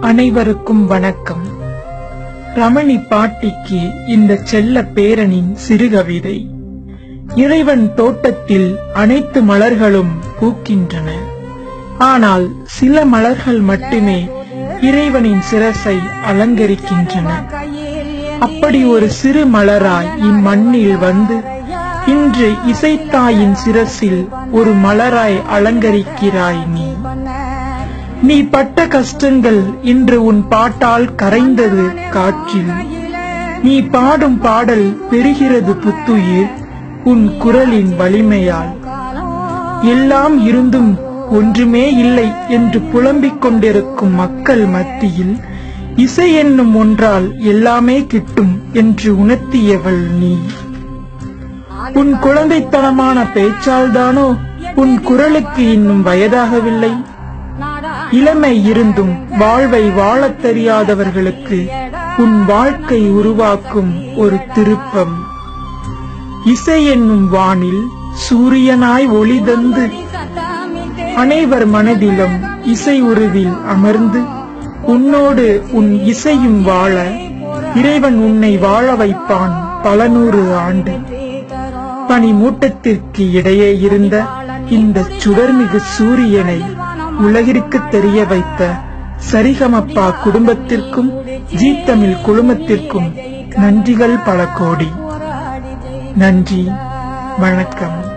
அனைவருக்கும் வணக்கம் ரமணி பாட்டிக்கு இந்த செல்ல பேரனின் சிறுகவிதை இறைவன் தோட்டத்தில் அனைத்து மலர்களும் பூக்கின்றன ஆனால் சில மலர்கள் மட்டுமே இறைவனின் சிரசை அலங்கரிக்கின்றன அப்படி ஒரு சிறு மலராய் இம்மண்ணில் வந்து இன்று இசைத்தாயின் சிரசில் ஒரு மலராய் அலங்கரிக்கிறாய் நீ நீ பட்ட கஷ்டங்கள் இன்று உன் பாட்டால் கரைந்தது காற்றில் நீ பாடும் பாடல் பெறுகிறது புத்துயிர் உன் குரலின் வலிமையால் எல்லாம் இருந்தும் ஒன்றுமே இல்லை என்று புலம்பிக் கொண்டிருக்கும் மக்கள் மத்தியில் இசை என்னும் ஒன்றால் எல்லாமே கிட்டும் என்று உணர்த்தியவள் நீ உன் குழந்தைத்தனமான பேச்சால்தானோ உன் குரலுக்கு இன்னும் வயதாகவில்லை இளமை இருந்தும் வாழ்வை வாழத் தெரியாதவர்களுக்கு உன் வாழ்க்கை உருவாக்கும் ஒரு திருப்பம் இசை என்னும் வானில் சூரியனாய் ஒளி தந்து அனைவர் மனதிலும் இசை உருவில் அமர்ந்து உன்னோடு உன் இசையும் வாழ இறைவன் உன்னை வாழ வைப்பான் பல நூறு ஆண்டு பனி மூட்டத்திற்கு இடையே இருந்த இந்த சுடர்மிகு சூரியனை உலகிற்கு தெரிய வைத்த சரிகமப்பா குடும்பத்திற்கும் ஜீ தமிழ் குழுமத்திற்கும் நன்றிகள் பல கோடி நன்றி வணக்கம்